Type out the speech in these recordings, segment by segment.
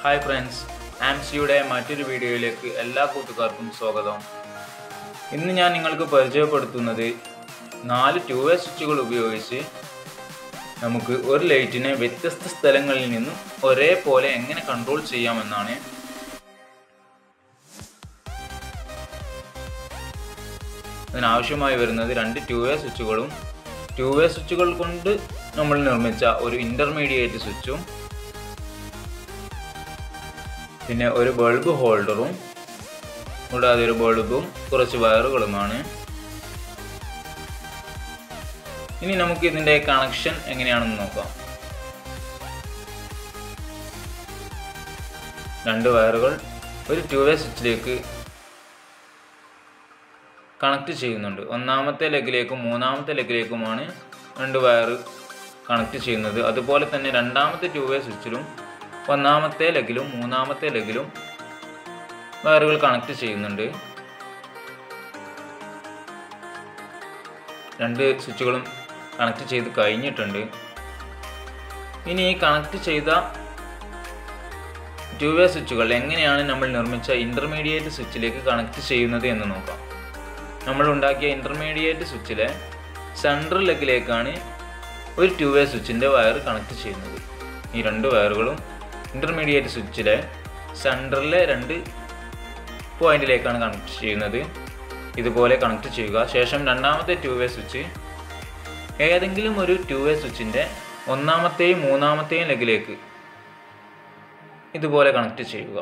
hi friends ആംസിയുടെ മറ്റൊരു വീഡിയോയിലേക്ക് എല്ലാ കൂട്ടുകാർക്കും സ്വാഗതം ഇന്ന് ഞാൻ നിങ്ങൾക്ക് പരിചയപ്പെടുത്തുന്നത് നാല് ടു വേ സ്വിച്ചുകൾ ഉപയോഗിച്ച് നമുക്ക് ഒരു ലൈറ്റിനെ വ്യത്യസ്ത സ്ഥലങ്ങളിൽ നിന്നും ഒരേപോലെ എങ്ങനെ കൺട്രോൾ ചെയ്യാമെന്നാണ് അതിനാവശ്യമായി വരുന്നത് രണ്ട് ടു വേ സ്വിച്ചുകളും ടു വേ സ്വിച്ചുകൾ കൊണ്ട് നമ്മൾ നിർമ്മിച്ച ഒരു ഇൻ്റർമീഡിയറ്റ് സ്വിച്ചും പിന്നെ ഒരു ബൾബ് ഹോൾഡറും കൂടാതെ ഒരു ബൾബും കുറച്ച് വയറുകളുമാണ് ഇനി നമുക്ക് ഇതിൻ്റെ കണക്ഷൻ എങ്ങനെയാണെന്ന് നോക്കാം രണ്ട് വയറുകൾ ഒരു ടു വേ സ്വിച്ചിലേക്ക് കണക്ട് ചെയ്യുന്നുണ്ട് ഒന്നാമത്തെ ലെഗിലേക്കും മൂന്നാമത്തെ ലെഗിലേക്കുമാണ് രണ്ട് വയർ കണക്ട് ചെയ്യുന്നത് അതുപോലെ തന്നെ രണ്ടാമത്തെ ടു വേ സ്വിച്ചിലും ഒന്നാമത്തെ ലെഗിലും മൂന്നാമത്തെ ലെഗിലും വയറുകൾ കണക്ട് ചെയ്യുന്നുണ്ട് രണ്ട് സ്വിച്ചുകളും കണക്ട് ചെയ്ത് കഴിഞ്ഞിട്ടുണ്ട് ഇനി ഈ കണക്ട് ചെയ്ത ടു വേ സ്വിച്ചുകൾ എങ്ങനെയാണ് നമ്മൾ നിർമ്മിച്ച ഇൻ്റർമീഡിയറ്റ് സ്വിച്ചിലേക്ക് കണക്ട് ചെയ്യുന്നത് എന്ന് നോക്കാം നമ്മൾ ഉണ്ടാക്കിയ ഇൻ്റർമീഡിയറ്റ് സ്വിച്ചിലെ സെൻട്രൽ ലെഗിലേക്കാണ് ഒരു ടു വേ സ്വിച്ചിൻ്റെ വയർ കണക്ട് ചെയ്യുന്നത് ഈ രണ്ട് വയറുകളും ഇൻ്റർമീഡിയറ്റ് സ്വിച്ചിലെ സെൻട്രലിലെ രണ്ട് പോയിന്റിലേക്കാണ് കണക്ട് ചെയ്യുന്നത് ഇതുപോലെ കണക്ട് ചെയ്യുക ശേഷം രണ്ടാമത്തെ ടു വേ സ്വിച്ച് ഏതെങ്കിലും ഒരു ടു വേ സ്വിച്ചിൻ്റെ ഒന്നാമത്തെയും മൂന്നാമത്തെയും ലെഗിലേക്ക് ഇതുപോലെ കണക്ട് ചെയ്യുക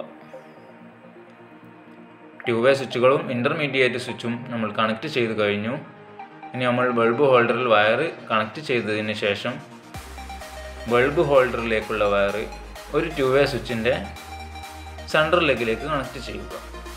ടു വേ സ്വിച്ചുകളും ഇൻ്റർമീഡിയറ്റ് സ്വിച്ചും നമ്മൾ കണക്ട് ചെയ്ത് കഴിഞ്ഞു ഇനി നമ്മൾ ബൾബ് ഹോൾഡറിൽ വയർ കണക്ട് ചെയ്തതിന് ശേഷം ബൾബ് ഹോൾഡറിലേക്കുള്ള വയർ ഒരു ടു വേ സ്വിച്ചിൻ്റെ സെൻട്രൽ ലെഗിലേക്ക് കണക്ട് ചെയ്യുക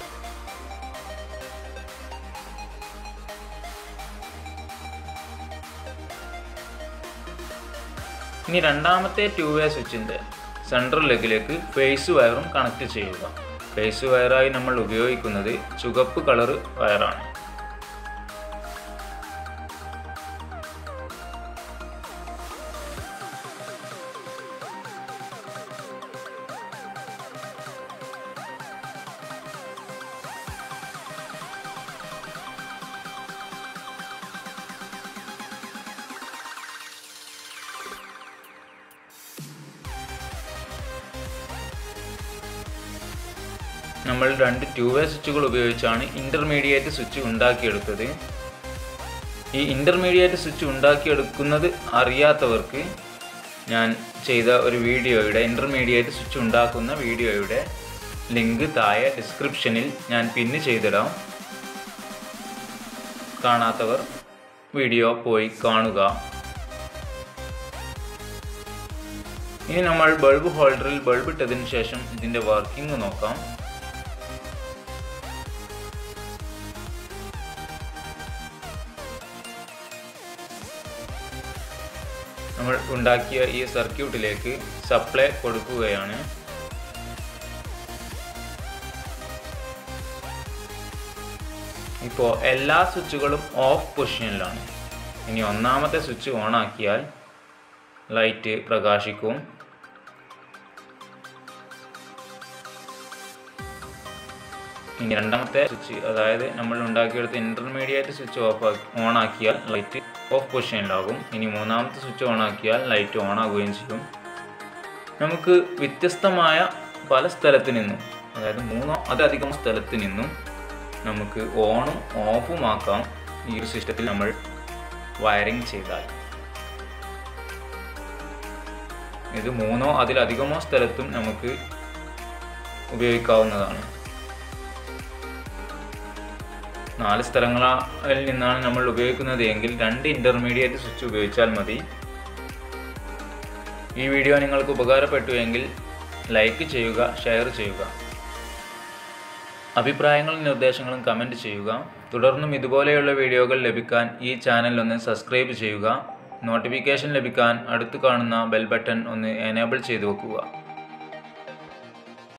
ഇനി രണ്ടാമത്തെ ടു വേ സ്വിച്ചിൻ്റെ സെൻട്രൽ ലെഗിലേക്ക് ഫേസ് വയറും കണക്ട് ചെയ്യുക ഫേസ് വയറായി നമ്മൾ ഉപയോഗിക്കുന്നത് ചുവപ്പ് കളർ വയറാണ് നമ്മൾ രണ്ട് ടു വേ സ്വിച്ചുകൾ ഉപയോഗിച്ചാണ് ഇൻ്റർമീഡിയറ്റ് സ്വിച്ച് ഉണ്ടാക്കിയെടുത്തത് ഈ ഇൻ്റർമീഡിയറ്റ് സ്വിച്ച് ഉണ്ടാക്കിയെടുക്കുന്നത് അറിയാത്തവർക്ക് ഞാൻ ചെയ്ത ഒരു വീഡിയോയുടെ ഇൻ്റർമീഡിയറ്റ് സ്വിച്ച് ഉണ്ടാക്കുന്ന വീഡിയോയുടെ ലിങ്ക് താഴെ ഡിസ്ക്രിപ്ഷനിൽ ഞാൻ പിന്ന് ചെയ്തിടാം കാണാത്തവർ വീഡിയോ പോയി കാണുക ഇനി നമ്മൾ ബൾബ് ഹോൾഡറിൽ ബൾബ് ഇട്ടതിന് ശേഷം ഇതിൻ്റെ വർക്കിംഗ് നോക്കാം നമ്മൾ ഉണ്ടാക്കിയ ഈ സർക്യൂട്ടിലേക്ക് സപ്ലൈ കൊടുക്കുകയാണ് ഇപ്പോൾ എല്ലാ സ്വിച്ചുകളും ഓഫ് പൊസിഷനിലാണ് ഇനി ഒന്നാമത്തെ സ്വിച്ച് ഓൺ ആക്കിയാൽ ലൈറ്റ് പ്രകാശിക്കും ഇനി രണ്ടാമത്തെ സ്വിച്ച് അതായത് നമ്മൾ ഉണ്ടാക്കിയെടുത്ത ഇൻ്റർമീഡിയറ്റ് സ്വിച്ച് ഓഫ് ഓൺ ആക്കിയാൽ ലൈറ്റ് ഓഫ് പൊസിഷനിലാകും ഇനി മൂന്നാമത്തെ സ്വിച്ച് ഓൺ ആക്കിയാൽ ലൈറ്റ് ഓൺ ആകുകയും ചെയ്യും നമുക്ക് വ്യത്യസ്തമായ പല സ്ഥലത്ത് നിന്നും അതായത് മൂന്നോ അതിലധികം സ്ഥലത്ത് നിന്നും നമുക്ക് ഓണും ഓഫും ആക്കാം ഈ ഒരു സിസ്റ്റത്തിൽ നമ്മൾ വയറിംഗ് ചെയ്താൽ ഇത് മൂന്നോ അതിലധികമോ സ്ഥലത്തും നമുക്ക് ഉപയോഗിക്കാവുന്നതാണ് നാല് സ്ഥലങ്ങളിൽ നിന്നാണ് നമ്മൾ ഉപയോഗിക്കുന്നത് എങ്കിൽ രണ്ട് ഇൻ്റർമീഡിയറ്റ് സ്വിച്ച് ഉപയോഗിച്ചാൽ മതി ഈ വീഡിയോ നിങ്ങൾക്ക് ഉപകാരപ്പെട്ടു എങ്കിൽ ലൈക്ക് ചെയ്യുക ഷെയർ ചെയ്യുക അഭിപ്രായങ്ങളും നിർദ്ദേശങ്ങളും കമൻറ്റ് ചെയ്യുക തുടർന്നും ഇതുപോലെയുള്ള വീഡിയോകൾ ലഭിക്കാൻ ഈ ചാനൽ ഒന്ന് സബ്സ്ക്രൈബ് ചെയ്യുക നോട്ടിഫിക്കേഷൻ ലഭിക്കാൻ അടുത്ത് കാണുന്ന ബെൽ ബട്ടൺ ഒന്ന് എനേബിൾ ചെയ്തു വെക്കുക